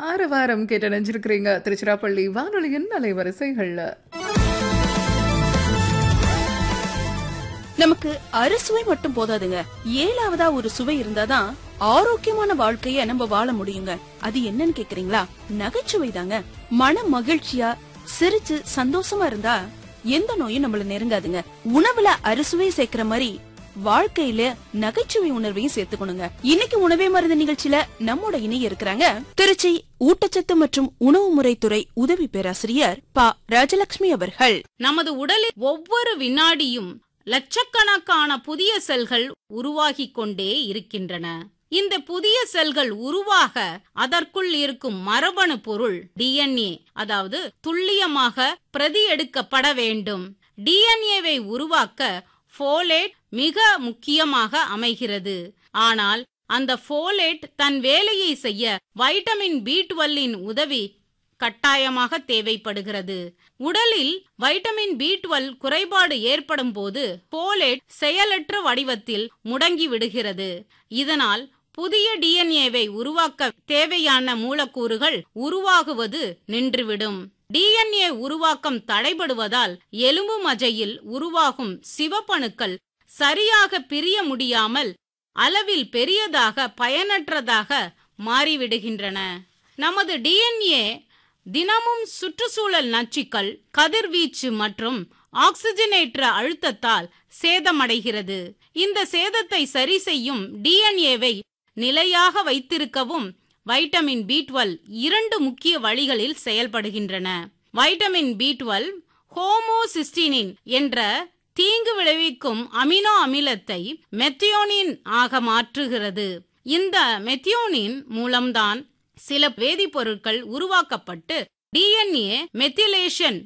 ஆறு வாரம் கேட்டு நினைஞ்சிருக்கிறீங்க திருச்சிராப்பள்ளி வானொலியின் அலைவரிசைகள்ல நமக்கு அறுசுவை மட்டும் போதாதுங்க ஏழாவதா ஒரு சுவை இருந்தாதான் ஆரோக்கியமான வாழ்க்கைய நம்ம வாழ முடியுங்க அது என்னன்னு கேக்குறீங்களா நகைச்சுவை தாங்க மன மகிழ்ச்சியா சிரிச்சு சந்தோஷமா இருந்தா எந்த நோயும் நம்மள நெருங்காதுங்க உணவுல அறுசுவை சேர்க்கிற மாதிரி வாழ்க்கையில நகைச்சுவை உணர்வையும் சேர்த்துக்கணுங்க இன்னைக்கு உணவே மருந்து நிகழ்ச்சியில நம்மோட இணைய இருக்கிறாங்க திருச்சி ஊட்டச்சத்து மற்றும் உணவு முறைத்துறை உதவி பேராசிரியர் ப ராஜலட்சுமி அவர்கள் நமது உடலில் ஒவ்வொரு வினாடியும் லட்சக்கணக்கான புதிய செல்கள் உருவாகிக் கொண்டே இருக்கின்றன இந்த புதிய செல்கள் உருவாக அதற்குள் இருக்கும் மரபணு பொருள் டிஎன்ஏ அதாவது துல்லியமாக பிரதி எடுக்கப்பட வேண்டும் டிஎன்ஏவை உருவாக்க ஃபோலேட் மிக முக்கியமாக அமைகிறது ஆனால் அந்த ஃபோலேட் தன் வேலையை செய்ய வைட்டமின் பி டுவெல்லின் உதவி கட்டாயமாக தேவைப்படுகிறது உடலில் வைட்டமின் பி டுவெல் குறைபாடு ஏற்படும் போது போலேட் செயலற்ற வடிவத்தில் முடங்கி விடுகிறது இதனால் புதிய டிஎன்ஏவை உருவாக்க தேவையான மூலக்கூறுகள் உருவாகுவது நின்றுவிடும் டிஎன்ஏ உருவாக்கம் தடைபடுவதால் எலும்பு மஜையில் உருவாகும் சிவப்பணுக்கள் சரியாக பிரிய முடியாமல் அளவில் பெரியதாக பயனற்றதாக மாறிவிடுகின்றன நமது டிஎன்ஏ தினமும் சுற்றுச்சூழல் நச்சுக்கள் கதிர்வீச்சு மற்றும் ஆக்சிஜனேற்ற அழுத்தத்தால் சேதமடைகிறது இந்த சேதத்தை சரி செய்யும் டிஎன்ஏவை நிலையாக வைத்திருக்கவும் வைட்டமின் பி டுவெல் இரண்டு முக்கிய வழிகளில் செயல்படுகின்றன வைட்டமின் பி டுவெல் ஹோமோசிஸ்டினின் என்ற தீங்கு விளைவிக்கும் அமினோ அமிலத்தை மெத்தியோனின் ஆக மாற்றுகிறது இந்த மெத்தியோனின் மூலம்தான் சில வேதிப்பொருட்கள் உருவாக்கப்பட்டு டிஎன்ஏ மெத்திலேஷன்